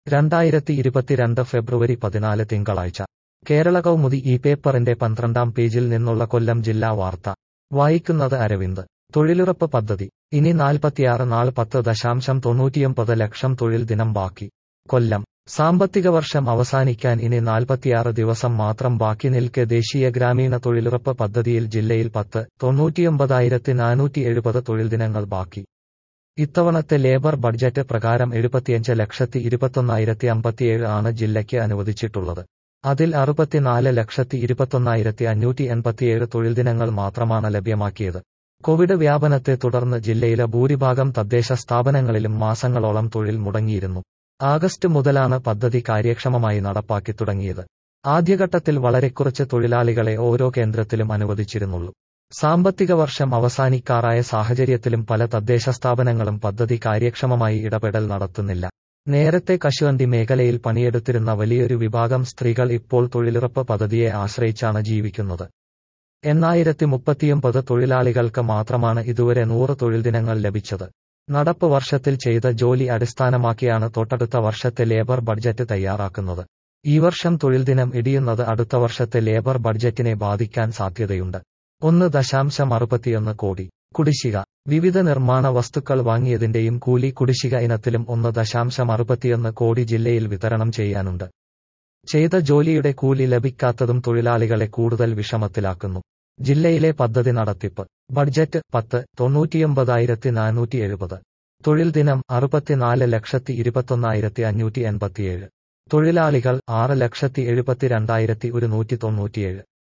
രണ്ടായിരത്തി ഇരുപത്തിരണ്ട് ഫെബ്രുവരി പതിനാല് തിങ്കളാഴ്ച കേരള കൗമുദി ഈ പേപ്പറിന്റെ പന്ത്രണ്ടാം പേജിൽ നിന്നുള്ള കൊല്ലം ജില്ലാ വാർത്ത വായിക്കുന്നത് അരവിന്ദ് തൊഴിലുറപ്പ് പദ്ധതി ഇനി നാൽപ്പത്തിയാറ് നാൾ പത്ത് ദശാംശം തൊണ്ണൂറ്റിയൊമ്പത് ലക്ഷം തൊഴിൽ ദിനം ബാക്കി കൊല്ലം സാമ്പത്തിക വർഷം അവസാനിക്കാൻ ഇനി നാൽപ്പത്തിയാറ് ദിവസം മാത്രം ബാക്കി നിൽക്കെ ദേശീയ ഗ്രാമീണ തൊഴിലുറപ്പ് പദ്ധതിയിൽ ജില്ലയിൽ പത്ത് തൊണ്ണൂറ്റിയൊമ്പതായിരത്തി നാനൂറ്റി എഴുപത് തൊഴിൽ ദിനങ്ങൾ ബാക്കി ഇത്തവണത്തെ ലേബർ ബഡ്ജറ്റ് പ്രകാരം എഴുപത്തിയഞ്ച് ലക്ഷത്തി ഇരുപത്തൊന്നായിരത്തി അമ്പത്തിയേഴ് ആണ് ജില്ലയ്ക്ക് അനുവദിച്ചിട്ടുള്ളത് അതിൽ അറുപത്തിനാല് ലക്ഷത്തി ഇരുപത്തൊന്നായിരത്തി അഞ്ഞൂറ്റി എൺപത്തിയേഴ് തൊഴിൽ ദിനങ്ങൾ മാത്രമാണ് ലഭ്യമാക്കിയത് കോവിഡ് വ്യാപനത്തെ തുടർന്ന് ജില്ലയിലെ ഭൂരിഭാഗം തദ്ദേശ സ്ഥാപനങ്ങളിലും മാസങ്ങളോളം തൊഴിൽ മുടങ്ങിയിരുന്നു ആഗസ്റ്റ് മുതലാണ് പദ്ധതി കാര്യക്ഷമമായി നടപ്പാക്കി തുടങ്ങിയത് ആദ്യഘട്ടത്തിൽ വളരെ കുറച്ച് തൊഴിലാളികളെ ഓരോ കേന്ദ്രത്തിലും അനുവദിച്ചിരുന്നുള്ളൂ സാമ്പത്തിക വർഷം അവസാനിക്കാറായ സാഹചര്യത്തിലും പല തദ്ദേശ സ്ഥാപനങ്ങളും പദ്ധതി കാര്യക്ഷമമായി ഇടപെടൽ നടത്തുന്നില്ല നേരത്തെ കശുവണ്ടി മേഖലയിൽ പണിയെടുത്തിരുന്ന വലിയൊരു വിഭാഗം സ്ത്രീകൾ ഇപ്പോൾ തൊഴിലുറപ്പ് പദ്ധതിയെ ആശ്രയിച്ചാണ് ജീവിക്കുന്നത് എണ്ണായിരത്തി മുപ്പത്തിയൊമ്പത് തൊഴിലാളികൾക്ക് മാത്രമാണ് ഇതുവരെ നൂറ് തൊഴിൽ ദിനങ്ങൾ ലഭിച്ചത് നടപ്പ് വർഷത്തിൽ ചെയ്ത ജോലി അടിസ്ഥാനമാക്കിയാണ് തൊട്ടടുത്ത വർഷത്തെ ലേബർ ബഡ്ജറ്റ് തയ്യാറാക്കുന്നത് ഈ വർഷം തൊഴിൽ ദിനം ഇടിയുന്നത് അടുത്ത വർഷത്തെ ലേബർ ബഡ്ജറ്റിനെ ബാധിക്കാൻ സാധ്യതയുണ്ട് ഒന്ന് ദശാംശം അറുപത്തിയൊന്ന് കോടി കുടിശ്ശിക വിവിധ നിർമ്മാണ വസ്തുക്കൾ വാങ്ങിയതിന്റെയും കൂലി കുടിശ്ശിക ഇനത്തിലും ഒന്ന് ദശാംശം അറുപത്തിയൊന്ന് കോടി ജില്ലയിൽ വിതരണം ചെയ്യാനുണ്ട് ചെയ്ത ജോലിയുടെ കൂലി ലഭിക്കാത്തതും തൊഴിലാളികളെ കൂടുതൽ വിഷമത്തിലാക്കുന്നു ജില്ലയിലെ പദ്ധതി നടത്തിപ്പ് ബഡ്ജറ്റ് പത്ത് തൊണ്ണൂറ്റിയൊമ്പതായിരത്തി നാനൂറ്റി എഴുപത് തൊഴിൽ ദിനം അറുപത്തിനാല് ലക്ഷത്തി ഇരുപത്തൊന്നായിരത്തി അഞ്ഞൂറ്റി എൺപത്തിയേഴ് തൊഴിലാളികൾ ആറ് ലക്ഷത്തി എഴുപത്തിരണ്ടായിരത്തി ഒരുന്നൂറ്റി തൊണ്ണൂറ്റിയേഴ്